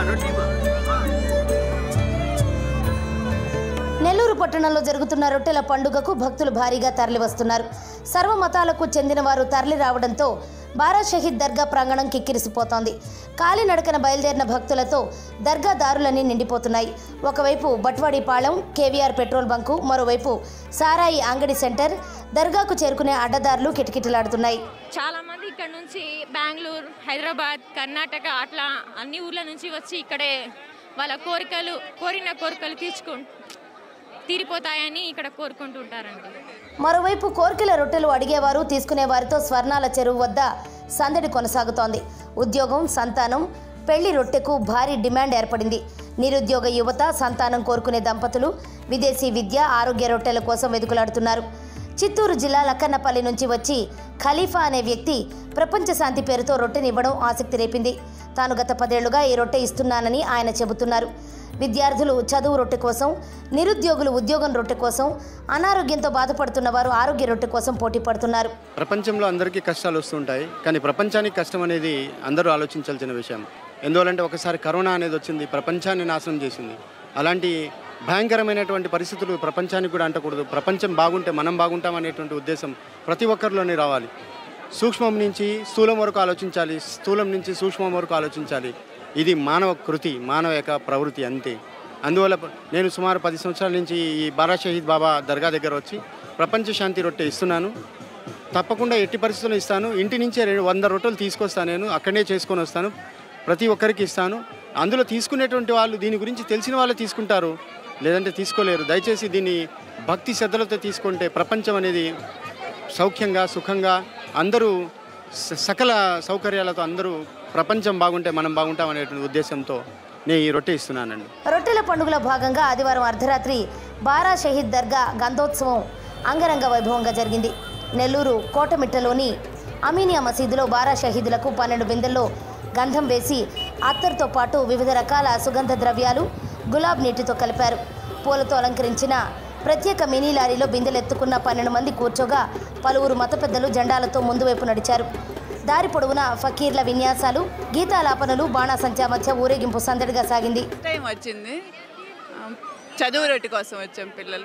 నెల్లూరు పట్టణంలో జరుగుతున్న రొట్టెల పండుగకు భక్తులు భారీగా తరలివస్తున్నారు సర్వ మతాలకు చెందిన వారు తరలి రావడంతో బారా షహీద్ దర్గా ప్రాంగణం కిక్కిరిసిపోతోంది కాలినడకన బయలుదేరిన భక్తులతో దర్గా దారులన్నీ నిండిపోతున్నాయి ఒకవైపు బట్వాడిపాళెం కేవీఆర్ పెట్రోల్ బంకు మరోవైపు సారాయి అంగడి సెంటర్ దర్గాకు చేరుకునే అడ్డదారులు కిటకిటలాడుతున్నాయి చాలా మంది ఇక్కడ నుంచి బెంగళూరు హైదరాబాద్ కర్ణాటక అట్లా అన్ని ఊర్ల నుంచి వచ్చి ఇక్కడే వాళ్ళ కోరికలు కోరిన కోరికలు తీర్చుకు తీరిపోతాయని ఇక్కడ కోరుకుంటుంటారండి మరోవైపు కోర్కెల రొట్టెలు అడిగేవారు తీసుకునే వారితో స్వర్ణాల చెరువు వద్ద సందడి కొనసాగుతోంది ఉద్యోగం సంతానం పెళ్లి రొట్టెకు భారీ డిమాండ్ ఏర్పడింది నిరుద్యోగ యువత సంతానం కోరుకునే దంపతులు విదేశీ విద్య ఆరోగ్య రొట్టెల కోసం వెతుకులాడుతున్నారు చిత్తూరు జిల్లా లక్కన్నపల్లి నుంచి వచ్చి ఖలీఫా అనే వ్యక్తి ప్రపంచ శాంతి పేరుతో రొట్టెనివ్వడం ఆసక్తి రేపింది తాను గత పదేళ్లుగా ఈ రొట్టె ఇస్తున్నానని ఆయన చెబుతున్నారు విద్యార్థులు చదువు రొట్టె కోసం నిరుద్యోగులు ఉద్యోగం రొట్టె కోసం అనారోగ్యంతో బాధపడుతున్న వారు ఆరోగ్య రొట్టె కోసం పోటీ పడుతున్నారు ప్రపంచంలో అందరికీ కష్టాలు వస్తుంటాయి కానీ ప్రపంచానికి కష్టం అనేది అందరూ ఆలోచించాల్సిన విషయం ఎందువలంటే ఒకసారి కరోనా అనేది వచ్చింది ప్రపంచాన్ని నాశనం చేసింది అలాంటి భయంకరమైనటువంటి పరిస్థితులు ప్రపంచానికి కూడా అంటకూడదు ప్రపంచం బాగుంటే మనం బాగుంటాం అనేటువంటి ఉద్దేశం ప్రతి ఒక్కరిలోనే రావాలి సూక్ష్మం నుంచి స్థూలం వరకు ఆలోచించాలి స్థూలం నుంచి సూక్ష్మం వరకు ఆలోచించాలి ఇది మానవ కృతి మానవ యొక్క ప్రవృత్తి అంతే అందువల్ల ప- నేను సుమారు పది సంవత్సరాల నుంచి ఈ బారా షహీద్ బాబా దర్గా దగ్గర వచ్చి ప్రపంచ శాంతి రొట్టె ఇస్తున్నాను తప్పకుండా ఎట్టి పరిస్థితుల్లో ఇస్తాను ఇంటి నుంచే రెండు వంద రొట్టెలు తీసుకొస్తాను నేను అక్కడనే చేసుకొని వస్తాను ప్రతి ఒక్కరికి ఇస్తాను అందులో తీసుకునేటువంటి వాళ్ళు దీని గురించి తెలిసిన వాళ్ళు తీసుకుంటారు లేదంటే తీసుకోలేరు దయచేసి దీన్ని భక్తి శ్రద్ధలతో తీసుకుంటే ప్రపంచం అనేది సౌఖ్యంగా సుఖంగా అందరూ స- సకల సౌకర్యాలతో అందరూ ప్రపంచం బాగుంటే మనం బాగుంటాం అనేటువంటి ఉద్దేశంతో నేను ఈ రొట్టె ఇస్తున్నానండి రొట్టెల పండుగలో భాగంగా ఆదివారం అర్ధరాత్రి బారా షహీద్ దర్గా గంధోత్సవం అంగరంగ వైభవంగా జరిగింది నెల్లూరు కోటమిట్టలోని అమీనియా మసీదులో బారా షహీదులకు పన్నెండు బిందెల్లో గంధం వేసి అత్తరుతో పాటు వివిధ రకాల సుగంధ ద్రవ్యాలు గులాబ్ నీటితో కలిపారు పూలతో అలంకరించిన ప్రత్యేక మినీ లారీలో బిందెలెత్తుకున్న పన్నెండు మంది కూర్చోగా పలువురు మత పెద్దలు జెండాలతో ముందు వైపు నడిచారు దారి పొడవునా ఫకీర్ల విన్యాసాలు గీతాలాపనలు బాణాసంచా మధ్య ఊరేగింపు సందడిగా సాగింది టైం వచ్చింది ఆ, చదువు రొట్టె కోసం వచ్చాం పిల్లలు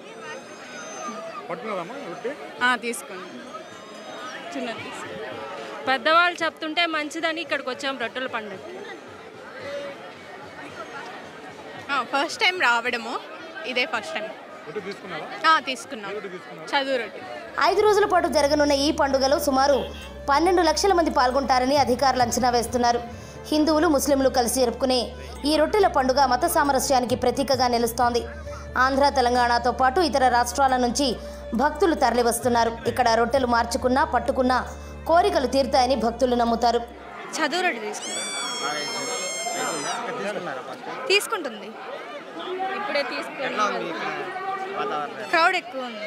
ఆ, తీసుకోండి చిన్నది తీసుకోండి. పెద్దవాళ్ళు చెప్తుంటే మంచిదని ఇక్కడికి వచ్చాం రొట్టెల పండుగకి ఫస్ట్ టైం రావడము ఇదే ఫస్ట్ టైం ఆ, తీసుకున్నాం చదువు రొట్టె ఐదు రోజుల పాటు జరగనున్న ఈ పండుగలో సుమారు పన్నెండు లక్షల మంది పాల్గొంటారని అధికారులు అంచనా వేస్తున్నారు హిందువులు ముస్లింలు కలిసి జరుపుకునే ఈ రొట్టెల పండుగ మత సామరస్యానికి ప్రతీకగా నిలుస్తోంది ఆంధ్ర తెలంగాణతో పాటు ఇతర రాష్ట్రాల నుంచి భక్తులు తరలివస్తున్నారు ఇక్కడ రొట్టెలు మార్చుకున్నా పట్టుకున్నా కోరికలు తీరుతాయని భక్తులు నమ్ముతారు చదువు రొట్టె తీసుకున్నాం తీసుకుంటుంది ఇప్పుడే తీసుకొని క్రౌడ్ ఎక్కువ ఉంది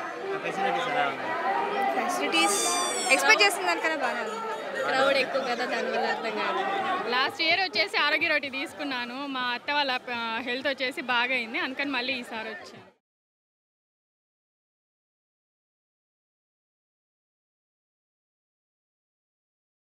ఫెసిలిటీస్ ఎక్స్పెక్ట్ చేసిన దానికన్నా బాగా ఉంది క్రౌడ్ ఎక్కువ కదా దానివల్ల అర్థం కాదు లాస్ట్ ఇయర్ వచ్చేసి ఆరోగ్య రోటి తీసుకున్నాను మా అత్త వాళ్ళ హెల్త్ వచ్చేసి బాగా అయింది అందుకని మళ్ళీ ఈసారి వచ్చాను